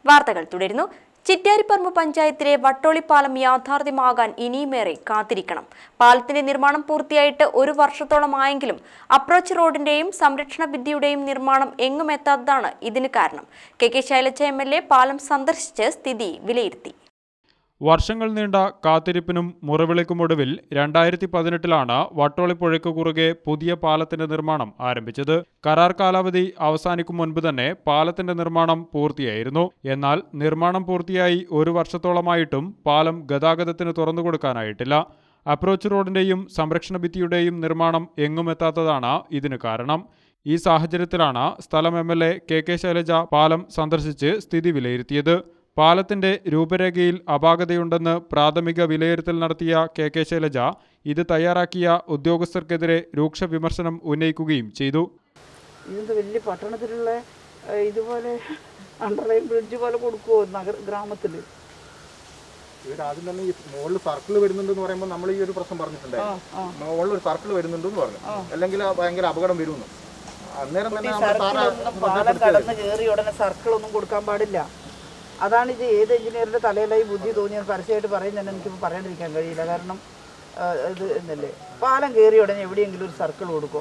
വാർത്തകൾ തുടരുന്നു ചിറ്റാരിപ്പറമ്പ് പഞ്ചായത്തിലെ വട്ടോളിപ്പാലം യാഥാർത്ഥ്യമാകാൻ ഇനിയുമേറെ കാത്തിരിക്കണം പാലത്തിന്റെ നിർമ്മാണം പൂർത്തിയായിട്ട് ഒരു വർഷത്തോളമായെങ്കിലും അപ്രോച്ച് റോഡിന്റെയും സംരക്ഷണ ഭിത്തിയുടെയും നിർമ്മാണം എങ്ങും എത്താത്തതാണ് ഇതിന് കാരണം K K Shailaja M L A പാലം സന്ദർശിച്ച് സ്ഥിതി വിലയിരുത്തി വർഷങ്ങൾ നീണ്ട കാത്തിരിപ്പിനും മുറവിളിക്കുമൊടുവിൽ രണ്ടായിരത്തി പതിനെട്ടിലാണ് വട്ടോളിപ്പുഴയ്ക്ക് കുറുകെ പുതിയ പാലത്തിന്റെ നിർമ്മാണം ആരംഭിച്ചത് കരാർ കാലാവധി അവസാനിക്കും മുൻപ് തന്നെ പാലത്തിന്റെ നിർമ്മാണം പൂർത്തിയായിരുന്നു എന്നാൽ നിർമ്മാണം പൂർത്തിയായി ഒരു വർഷത്തോളമായിട്ടും പാലം ഗതാഗതത്തിന് തുറന്നുകൊടുക്കാനായിട്ടില്ല അപ്രോച്ച് റോഡിന്റെയും സംരക്ഷണ ഭിത്തിയുടെയും നിർമ്മാണം എങ്ങും എത്താത്തതാണ് ഇതിന് കാരണം ഈ സാഹചര്യത്തിലാണ് സ്ഥലം M L A K K Shailaja പാലം സന്ദർശിച്ച് സ്ഥിതി വിലയിരുത്തിയത് പാലത്തിന്റെ രൂപരേഖയിൽ അപാകതയുണ്ടെന്ന് പ്രാഥമിക വിലയിരുത്തൽ നടത്തിയ കെ കെ ശൈലജ ഇത് തയ്യാറാക്കിയ ഉദ്യോഗസ്ഥർക്കെതിരെ രൂക്ഷ വിമർശനം ഉന്നയിക്കുകയും ചെയ്തു ഇതെന്ത് വലിയ പട്ടണത്തിലുള്ള ഏഹ്, ഇതുപോലെ അണ്ടർലൈൻ ബ്രിഡ്ജ് പോലെ കൊടുക്കുമോ നഗര ഗ്രാമത്തിൽ ഇവർ ആദ്യം തന്നെ ഈ മുകളിൽ സർക്കിൾ വരുന്നുണ്ടെന്ന് പറയുമ്പോൾ നമ്മൾ ഈ ഒരു പ്രശ്നം പറഞ്ഞിട്ടുണ്ടായിരുന്നു ആ. മുകളിൽ ഒരു സർക്കിൾ വരുന്നുണ്ടെന്ന് പറഞ്ഞു അല്ലെങ്കിൽ ആ ഭയങ്കര അപകടം വരുമെന്ന് അന്നേരം തന്നെ നമ്മൾ സാറെ സർക്കിളൊന്നും പാലം കടന്ന് കയറി ഉടനെ സർക്കിൾ ഒന്നും കൊടുക്കാൻ പാടില്ല അതാണ് ഇത് ഏത് എഞ്ചിനീയറുടെ തലയിലായി ബുദ്ധി തോന്നിയത് പരസ്യമായിട്ട് പറയുന്നതന്നെ എനിക്കിപ്പോൾ പറയാണ്ടിരിക്കാൻ കഴിയില്ല കാരണം ആ, ഇത് എന്നല്ലേ പാലം കയറി ഉടനെ എവിടെയെങ്കിലും ഒരു സർക്കിൾ കൊടുക്കുമോ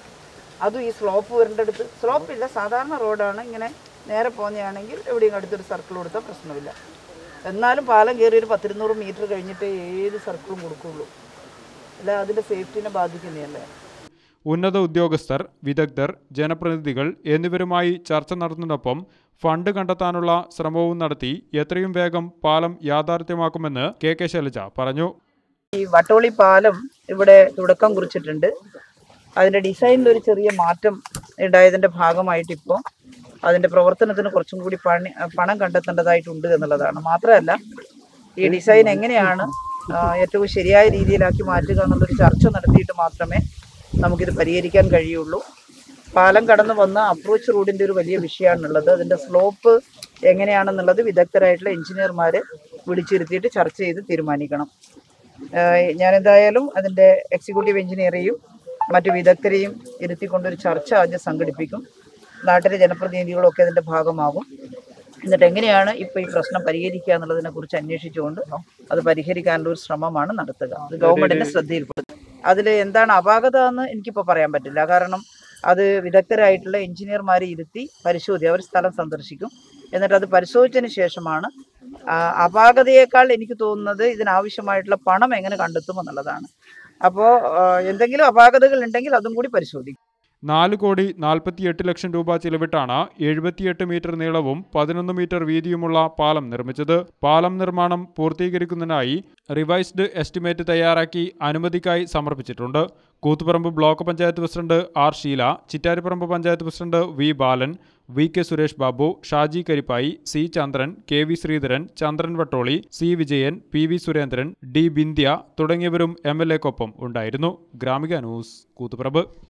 അതും ഈ സ്ലോപ്പ് വരേണ്ടടുത്ത് സ്ലോപ്പ് ഇല്ല സാധാരണ റോഡാണ് ഇങ്ങനെ നേരെ പോകുന്നതാണെങ്കിൽ എവിടെയും അടുത്തൊരു സർക്കിൾ കൊടുത്താൽ പ്രശ്നമില്ല എന്നാലും പാലം കയറി ഒരു പത്തിരുന്നൂറ് മീറ്റർ കഴിഞ്ഞിട്ട് ഏത് സർക്കിളും കൊടുക്കുള്ളൂ അല്ല അതിൻ്റെ സേഫ്റ്റിനെ ബാധിക്കുന്നതല്ലേ ഉന്നത ഉദ്യോഗസ്ഥർ വിദഗ്ധർ ജനപ്രതിനിധികൾ എന്നിവരുമായി ചർച്ച നടത്തുന്നതിനൊപ്പം ഫണ്ട് കണ്ടെത്താനുള്ള ശ്രമവും നടത്തി എത്രയും വേഗം പാലം യാഥാർത്ഥ്യമാക്കുമെന്ന് കെ കെ ശൈലജ പറഞ്ഞു ഈ വട്ടോളി പാലം ഇവിടെ തുടക്കം കുറിച്ചിട്ടുണ്ട് അതിൻ്റെ ഡിസൈനിൽ ഒരു ചെറിയ മാറ്റം ഉണ്ടായതിൻ്റെ ഭാഗമായിട്ട് ഇപ്പോൾ അതിൻ്റെ പ്രവർത്തനത്തിന് കുറച്ചും കൂടി പണി പണം കണ്ടെത്തേണ്ടതായിട്ടുണ്ട് എന്നുള്ളതാണ് മാത്രമല്ല ഈ ഡിസൈൻ എങ്ങനെയാണ് ആ, ഏറ്റവും ശരിയായ രീതിയിലാക്കി മാറ്റുക എന്നുള്ളൊരു ചർച്ച നടത്തിയിട്ട് മാത്രമേ നമുക്കിത് പരിഹരിക്കാൻ കഴിയുള്ളൂ പാലം കടന്നു വന്ന അപ്രോച്ച് റോഡിൻ്റെ ഒരു വലിയ വിഷയമാണുള്ളത് അതിൻ്റെ സ്ലോപ്പ് എങ്ങനെയാണെന്നുള്ളത് വിദഗ്ധരായിട്ടുള്ള എഞ്ചിനീയർമാർ വിളിച്ചിരുത്തിയിട്ട് ചർച്ച ചെയ്ത് തീരുമാനിക്കണം ഏഹ് ഞാൻ എന്തായാലും അതിൻ്റെ എക്സിക്യൂട്ടീവ് എഞ്ചിനീയറെയും മറ്റു വിദഗ്ധരെയും ഇരുത്തിക്കൊണ്ടൊരു ചർച്ച ആദ്യം സംഘടിപ്പിക്കും നാട്ടിലെ ജനപ്രതിനിധികളും ഒക്കെ അതിൻ്റെ ഭാഗമാകും എന്നിട്ട് എങ്ങനെയാണ് ഇപ്പോൾ ഈ പ്രശ്നം പരിഹരിക്കുക എന്നുള്ളതിനെ കുറിച്ച് അന്വേഷിച്ചുകൊണ്ട് അത് പരിഹരിക്കാനുള്ള ഒരു ശ്രമമാണ് നടത്തുക അത് ഗവൺമെന്റിന്റെ ശ്രദ്ധയിൽപ്പെടുത്തും അതിൽ എന്താണ് അപാകത എന്ന് എനിക്കിപ്പോൾ പറയാൻ പറ്റില്ല കാരണം അത് വിദഗ്ധരായിട്ടുള്ള എഞ്ചിനീയർമാരെ ഇരുത്തി പരിശോധി അവർ സ്ഥലം സന്ദർശിക്കും എന്നിട്ട് അത് പരിശോധിച്ചതിന് ശേഷമാണ് ആ, അപാകതയേക്കാൾ എനിക്ക് തോന്നുന്നത് ഇതിനാവശ്യമായിട്ടുള്ള പണം എങ്ങനെ കണ്ടെത്തും എന്നുള്ളതാണ് അപ്പോൾ എന്തെങ്കിലും അപാകതകൾ ഉണ്ടെങ്കിൽ അതും കൂടി പരിശോധിക്കും നാല് കോടി നാൽപ്പത്തിയെട്ട് ലക്ഷം രൂപ ചിലവിട്ടാണ് എഴുപത്തിയെട്ട് മീറ്റർ നീളവും പതിനൊന്ന് മീറ്റർ വീതിയുമുള്ള പാലം നിർമ്മിച്ചത് പാലം നിർമ്മാണം പൂർത്തീകരിക്കുന്നതിനായി റിവൈസ്ഡ് എസ്റ്റിമേറ്റ് തയ്യാറാക്കി അനുമതിക്കായി സമർപ്പിച്ചിട്ടുണ്ട് Koothuparamba block panchayat president R Sheela Chittariparamba panchayat president V Balan V K Suresh Babu Shaji Karippayi C Chandran K V Sreedharan Chandran Vattoli C Vijayan P V Surendran D Bindhya തുടങ്ങിയവരും എം എൽ എക്കൊപ്പം ഉണ്ടായിരുന്നു ഗ്രാമിക ന്യൂസ് കൂത്തുപറമ്പ്